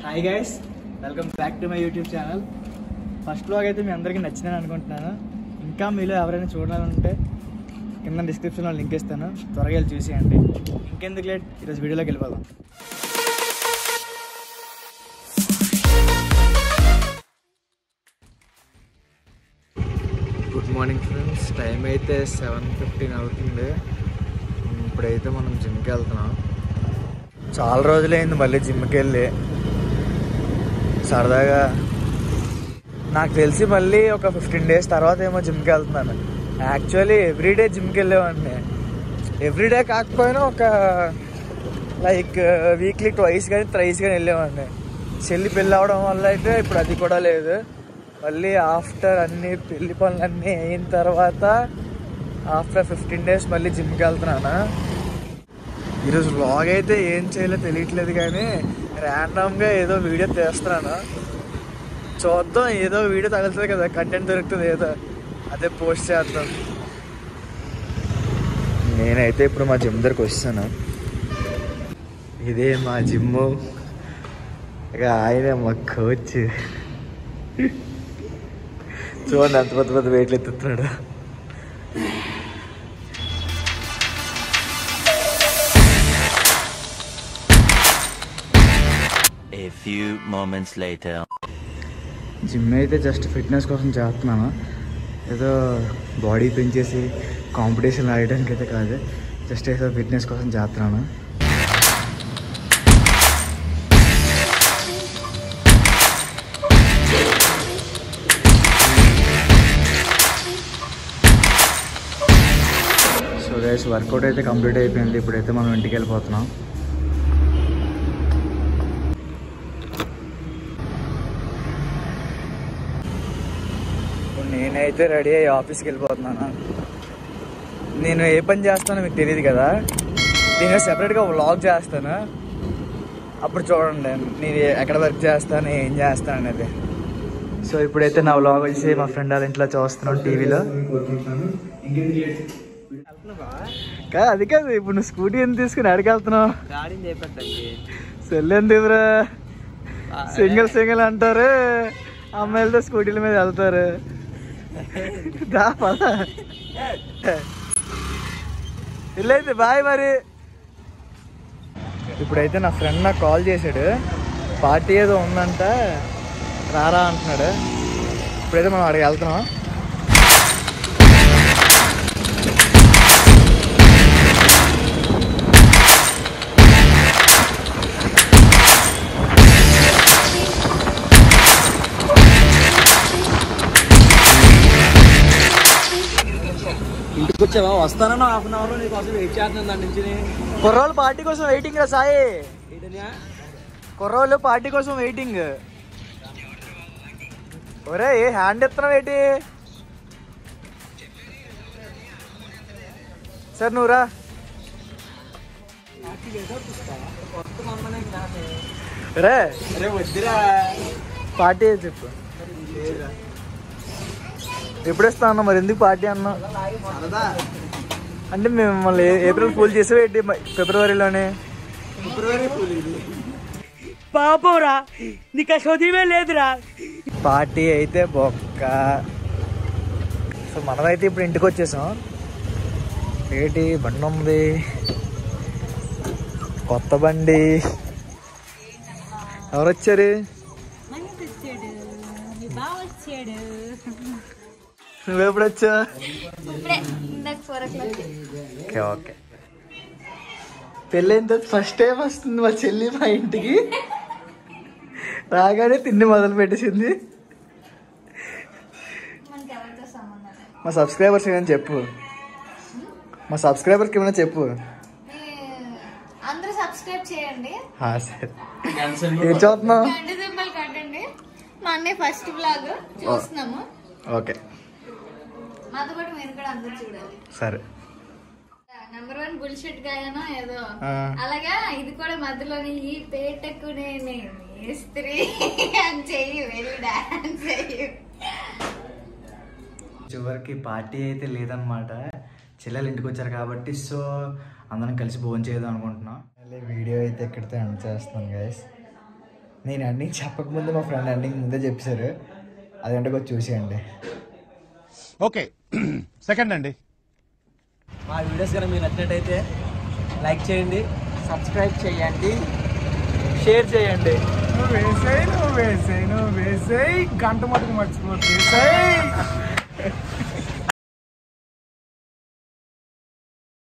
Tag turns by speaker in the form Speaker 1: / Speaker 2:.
Speaker 1: Hi guys welcome back to my YouTube channel first blog అయితే మీ అందరికీ నచ్చిందని అనుకుంటున్నాను ఇంకా మీలో ఎవరైనా చూడాలంటే కింద డిస్క్రిప్షన్లో లింక్ ఇస్తాను త్వరగా వెళ్ళి చూసేయండి ఇంకెందుకు లేట్ ఈరోజు వీడియోలోకి వెళ్ళిపోదాం గుడ్ మార్నింగ్ ఫ్రెండ్స్ టైం అయితే సెవెన్ ఫిఫ్టీన్ అవుతుంది ఇప్పుడైతే మనం జిమ్కి వెళ్తున్నాం చాలా రోజులైంది మళ్ళీ జిమ్కి వెళ్ళి సరదాగా నాకు తెలిసి మళ్ళీ ఒక ఫిఫ్టీన్ డేస్ తర్వాత ఏమో జిమ్కి వెళ్తున్నాను యాక్చువల్లీ ఎవ్రీడే జిమ్కి వెళ్ళేవాడిని ఎవ్రీడే కాకపోయినా ఒక లైక్ వీక్లీ ట్వైస్ కానీ త్రైస్ కానీ వెళ్ళేవాడిని చెల్లి పెళ్ళి అవడం వల్ల అయితే ఇప్పుడు అది కూడా లేదు మళ్ళీ ఆఫ్టర్ అన్ని పెళ్లి పనులు అన్నీ అయిన తర్వాత ఆఫ్టర్ ఫిఫ్టీన్ డేస్ మళ్ళీ జిమ్కి వెళ్తున్నాను ఈరోజు వ్లాగ్ అయితే ఏం చేయాలో తెలియట్లేదు కానీ ర్యాండమ్గా ఏదో వీడియో తీస్తున్నాను చూద్దాం ఏదో వీడియో తగులుతుంది కదా కంటెంట్ దొరుకుతుంది ఏదో అదే పోస్ట్ చేద్దాం నేనైతే ఇప్పుడు మా జిమ్ దగ్గరకు వస్తాను ఇదే మా జిమ్ ఇక ఆయన మా కోచ్ చూడండి అంత పెద్ద పెద్ద వెయిట్లు ఎత్తుతున్నాడు
Speaker 2: A few moments later.
Speaker 1: Gym అయితే జస్ట్ ఫిట్నెస్ కోసం చేస్తున్నాను ఏదో బాడీ పెంచేసి కాంపిటీషన్ ఆడడానికి అయితే కాదు జస్ట్ ఏదో ఫిట్నెస్ కోసం చేస్తున్నాను సో గైస్ వర్కౌట్ అయితే కంప్లీట్ అయిపోయింది ఇప్పుడైతే మనం ఇంటికి వెళ్ళిపోతున్నాం ఇప్పుడు నేనైతే రెడీ అయ్యి ఆఫీస్కి వెళ్ళిపోతున్నాను నేను ఏ పని చేస్తానో మీకు తెలియదు కదా నేను సెపరేట్గా వ్లాగ్ చేస్తాను అప్పుడు చూడండి నేను ఎక్కడ వర్క్ చేస్తాను ఏం చేస్తాను అనేది సో ఇప్పుడైతే నా వ్లాగ్ వచ్చి మా ఫ్రెండ్ వాళ్ళ ఇంట్లో చూస్తున్నాను టీవీలో కాదు అది కాదు ఇప్పుడు నువ్వు స్కూటీ ఎంత తీసుకుని ఎక్కడికి వెళ్తున్నావు
Speaker 3: గాడిని చేపట్టండి
Speaker 1: సెల్ ఎందుకురా సింగిల్ సింగిల్ అంటారు అమ్మాయిలతో స్కూటీల మీద వెళ్తారు దా పద వెళ్ళైతే బాయ్ మరి ఇప్పుడైతే నా ఫ్రెండ్ నాకు కాల్ చేశాడు పార్టీ ఏదో ఉందంట రారా అంటున్నాడు ఇప్పుడైతే మనం అక్కడికి వెళ్తున్నాం
Speaker 3: ఇంటికి వచ్చావా వస్తానన్నా హాఫ్ అన్ అవర్ లో నీకోసం వెయిట్ చేస్తున్నాను దాని నుంచి
Speaker 1: కుర్రోళ్ళు పార్టీ కోసం వెయిటింగ్ రా సాయి
Speaker 3: ఏంటనియా
Speaker 1: కుర్రోళ్ళు పార్టీ కోసం వెయిటింగ్ ఒరే ఏ హ్యాండ్ ఎత్తున్నావు ఏంటి సార్ నువ్వురా రే
Speaker 3: అరే వద్దురా
Speaker 1: పార్టీ ఏది చెప్పు ఎప్పుడు ఇస్తా అన్న మరి ఎందుకు పార్టీ అన్నా
Speaker 3: సరదా
Speaker 1: అంటే మేము మమ్మల్ని ఏ- ఏప్రిల్ ఫుల్ చేసావు ఏంటి మ- ఫిబ్రవరిలోనే
Speaker 3: ఫిబ్రవరి పూల్ ఇది
Speaker 4: పాపంరా నీకు ఆ చదివే లేదురా
Speaker 1: పార్టీ అయితే బొక్క సో మనమైతే ఇప్పుడు ఇంటికి వచ్చేసాం ఏంటి బండి ఉంది కొత్త బండి ఎవరు వచ్చారు
Speaker 5: మనకి వచ్చాడు మీ బావ వచ్చాడు
Speaker 1: నువ్వెప్పుడు వచ్చా
Speaker 5: ఇప్పుడే ఇందాక four o'clock
Speaker 1: okay okay పెళ్ళైన తర్వాత ఫస్ట్ టైం వస్తుంది మా చెల్లి మా ఇంటికి రాగానే తిండి మొదలు పెట్టేసింది
Speaker 5: మనకి ఎవరితో సంబంధం లేదు.
Speaker 1: మా సబ్స్క్రైబర్స్ ఏమైనా చెప్పు మా సబ్స్క్రైబర్స్కి ఏమైనా చెప్పు
Speaker 5: మీ- అందరూ సబ్స్క్రైబ్ చేయండి
Speaker 1: ఆ, సరే ఏం చూస్తున్నావు
Speaker 5: గంట దింపలు కట్టండి మా అన్నయ్య ఫస్ట్ బ్లాగ్ చూస్తున్నాము
Speaker 1: ఓకే
Speaker 5: మాతో పాటు మీరు కూడా అందరూ చూడాలి
Speaker 1: సరే
Speaker 5: నెంబర్ వన్ బుల్షెట్ గాయనో ఏదో
Speaker 1: ఆ.
Speaker 5: అలాగా ఇది కూడా మధ్యలోని ఈ పేటకు నేను స్త్రీ అని చెయ్యి వెళ్ళి డాన్స్ చెయ్యి
Speaker 1: చివరికి పార్టీ అయితే లేదనమాట చెల్లెలు ఇంటికి వచ్చారు కాబట్టి సో అందరం కలిసి భోజనం చేద్దాం అనుకుంటున్నాం మళ్ళీ వీడియో అయితే ఎక్కడితే ఎండ్ చేస్తున్నాను గైస్ నేను ఎండింగ్ చెప్పకముందు మా ఫ్రెండ్ ఎండింగ్ ముందే చెప్పారు అదంటే కొంచెం చూసేయండి
Speaker 6: ఓకే సెకండ్ అండి
Speaker 3: మా వీడియోస్ కనుక మీకు నచ్చినట్టయితే లైక్ చేయండి
Speaker 1: సబ్స్క్రైబ్ చేయండి షేర్ చేయండి
Speaker 7: నువ్వు వేసేయి నువ్వు వేసేయి నువ్వు వేసేయి గంట మటుకు మర్చిపోతుంది వేసేయి